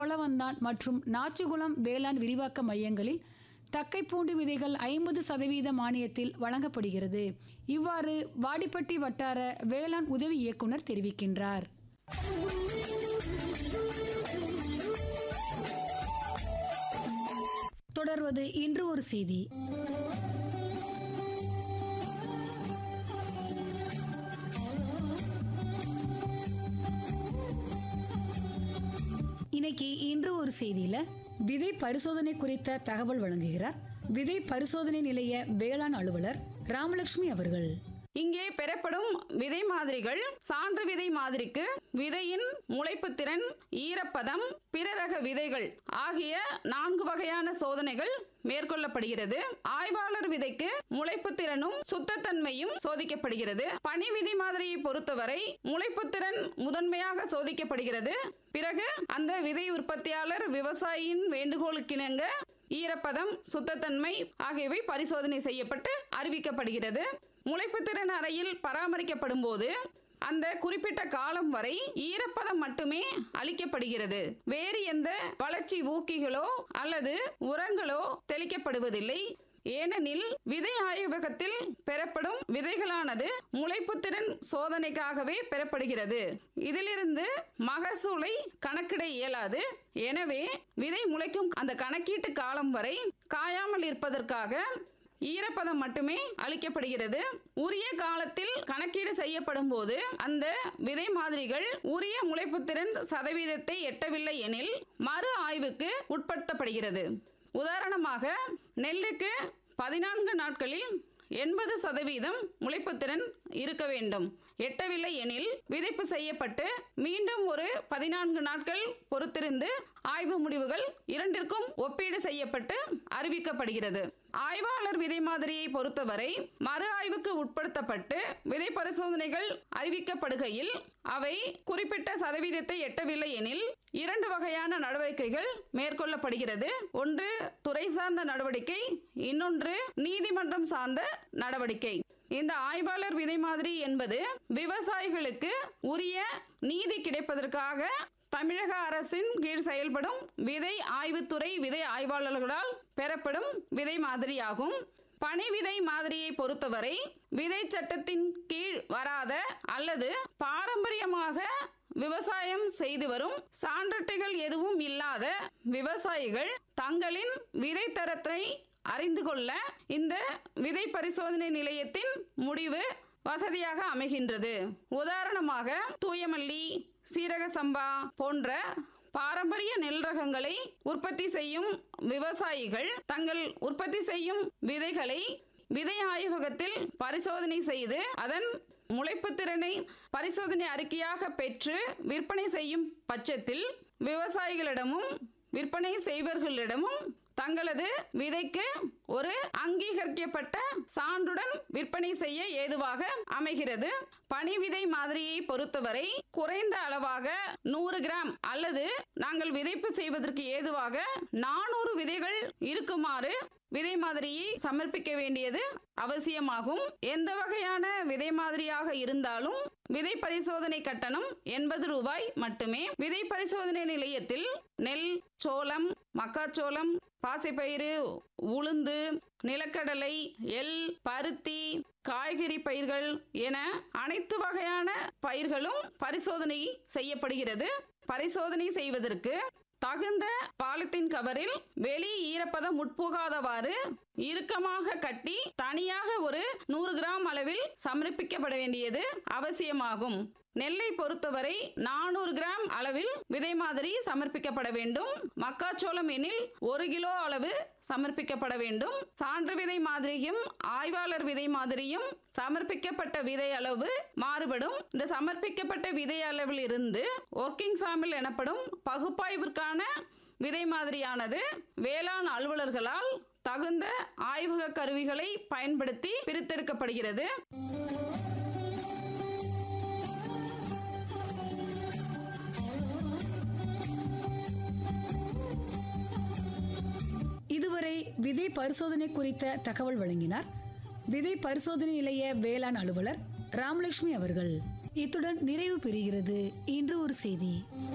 கொளவந்தான் மற்றும் நாச்சிகுளம் வேளாண் விரிவாக்க மையங்களில் தக்கைப்பூண்டு விதைகள் ஐம்பது சதவீத மானியத்தில் வழங்கப்படுகிறது இவ்வாறு வாடிப்பட்டி வட்டார வேளாண் உதவி இயக்குனர் தெரிவிக்கின்றார் தொடர்வது இன்று ஒரு செய்தி இன்னைக்கு இன்று ஒரு செய்தியில விதை பரிசோதனை குறித்த தகவல் வழங்குகிறார் விதை பரிசோதனை நிலைய வேளாண் அலுவலர் ராமலட்சுமி அவர்கள் இங்கே பெறப்படும் விதை மாதிரிகள் சான்று விதை மாதிரிக்கு விதையின் முளைப்புத் திறன் ஈரப்பதம் பிற ரக விதைகள் ஆகிய நான்கு வகையான சோதனைகள் மேற்கொள்ளப்படுகிறது ஆய்வாளர் விதைக்கு முளைப்புத் திறனும் சுத்தத்தன்மையும் சோதிக்கப்படுகிறது பனி விதி மாதிரியை பொறுத்தவரை முளைப்புத் திறன் முதன்மையாக சோதிக்கப்படுகிறது பிறகு அந்த விதை உற்பத்தியாளர் விவசாயியின் வேண்டுகோளுக்கிணங்க ஈரப்பதம் சுத்தத்தன்மை ஆகியவை பரிசோதனை செய்யப்பட்டு அறிவிக்கப்படுகிறது முளைப்புத்திறன் அறையில் பராமரிக்கப்படும் போது அந்த குறிப்பிட்ட காலம் வரை ஈரப்பதம் மட்டுமே அளிக்கப்படுகிறது வேறு எந்த வளர்ச்சி ஊக்கிகளோ அல்லது உரங்களோ தெளிக்கப்படுவதில்லை ஏனெனில் விதை ஆய்வகத்தில் பெறப்படும் விதைகளானது முளைப்புத்திறன் சோதனைக்காகவே பெறப்படுகிறது இதிலிருந்து மகசூலை கணக்கிட இயலாது எனவே விதை முளைக்கும் அந்த கணக்கீட்டு காலம் வரை காயாமல் இருப்பதற்காக ஈரப்பதம் மட்டுமே அளிக்கப்படுகிறது உரிய காலத்தில் கணக்கீடு செய்யப்படும் போது அந்த விதை மாதிரிகள் உரிய முளைப்புத்திறன் சதவீதத்தை எட்டவில்லை எனில் மறு ஆய்வுக்கு உட்படுத்தப்படுகிறது உதாரணமாக நெல்லுக்கு பதினான்கு நாட்களில் எண்பது சதவீதம் முளைப்புத்திறன் இருக்க வேண்டும் எட்டவில்லை எனில் விதைப்பு செய்யப்பட்டு மீண்டும் ஒரு பதினான்கு நாட்கள் பொறுத்திருந்து ஆய்வு முடிவுகள் இரண்டிற்கும் ஒப்பீடு செய்யப்பட்டு அறிவிக்கப்படுகிறது ஆய்வாளர் விதை மாதிரியை பொறுத்தவரை மறு ஆய்வுக்கு உட்படுத்தப்பட்டு விதை பரிசோதனைகள் அறிவிக்கப்படுகையில் அவை குறிப்பிட்ட சதவீதத்தை எட்டவில்லை எனில் இரண்டு வகையான நடவடிக்கைகள் மேற்கொள்ளப்படுகிறது ஒன்று துறை சார்ந்த நடவடிக்கை இன்னொன்று நீதிமன்றம் சார்ந்த நடவடிக்கை இந்த ஆய்வாளர் விதை மாதிரி என்பது விவசாயிகளுக்கு உரிய நீதி கிடைப்பதற்காக தமிழக அரசின் கீழ் செயல்படும் விதை ஆய்வுத்துறை விதை ஆய்வாளர்களால் பெறப்படும் விதை மாதிரியாகும் பனி விதை மாதிரியை பொறுத்தவரை விதை சட்டத்தின் கீழ் வராத அல்லது பாரம்பரியமாக விவசாயம் செய்து வரும் சான்றட்டைகள் எதுவும் இல்லாத விவசாயிகள் தங்களின் விதை தரத்தை அறிந்து கொள்ள இந்த விதை பரிசோதனை நிலையத்தின் முடிவு வசதியாக அமைகின்றது உதாரணமாக தூயமல்லி சீரக சம்பா போன்ற பாரம்பரிய நெல் ரகங்களை உற்பத்தி செய்யும் விவசாயிகள் தங்கள் உற்பத்தி செய்யும் விதைகளை விதை ஆய்வகத்தில் பரிசோதனை செய்து அதன் முளைப்பு திறனை பரிசோதனை அறிக்கையாக பெற்று விற்பனை செய்யும் பட்சத்தில் விவசாயிகளிடமும் விற்பனை செய்வர்களிடமும் தங்களது விதைக்கு ஒரு அங்கீகரிக்கப்பட்ட சான்றுடன் விற்பனை செய்ய ஏதுவாக அமைகிறது பனி விதை மாதிரியை பொறுத்தவரை குறைந்த அளவாக நூறு கிராம் அல்லது நாங்கள் விதைப்பு செய்வதற்கு ஏதுவாக நானூறு விதைகள் இருக்குமாறு விதை மாதிரியை சமர்ப்பிக்க வேண்டியது அவசியமாகும் எந்த வகையான விதை மாதிரியாக இருந்தாலும் விதை பரிசோதனை கட்டணம் எண்பது ரூபாய் மட்டுமே விதை பரிசோதனை நிலையத்தில் நெல் சோளம் மக்காச்சோளம் பாசிப்பயிறு உளுந்து நிலக்கடலை எள் பருத்தி காய்கறி பயிர்கள் என அனைத்து வகையான பயிர்களும் பரிசோதனை செய்யப்படுகிறது பரிசோதனை செய்வதற்கு தகுந்த பாலித்தீன் கவரில் வெளி ஈரப்பதம் உட்புகாதவாறு இறுக்கமாக கட்டி தனியாக ஒரு நூறு கிராம் அளவில் சமர்ப்பிக்கப்பட வேண்டியது அவசியமாகும் நெல்லை பொறுத்தவரை நானூறு கிராம் அளவில் விதை மாதிரி சமர்ப்பிக்கப்பட வேண்டும் மக்காச்சோளம் எனில் ஒரு கிலோ அளவு சமர்ப்பிக்கப்பட வேண்டும் சான்று விதை மாதிரியும் ஆய்வாளர் விதை மாதிரியும் சமர்ப்பிக்கப்பட்ட விதை அளவு மாறுபடும் இந்த சமர்ப்பிக்கப்பட்ட விதை அளவில் இருந்து ஒர்க்கிங் சாம்பிள் எனப்படும் பகுப்பாய்விற்கான விதை மாதிரியானது வேளாண் அலுவலர்களால் தகுந்த ஆய்வக கருவிகளை பயன்படுத்தி பிரித்தெடுக்கப்படுகிறது இதுவரை விதை பரிசோதனை குறித்த தகவல் வழங்கினார் விதை பரிசோதனை நிலைய வேளாண் அலுவலர் ராமலட்சுமி அவர்கள் இத்துடன் நிறைவு பெறுகிறது இன்று ஒரு செய்தி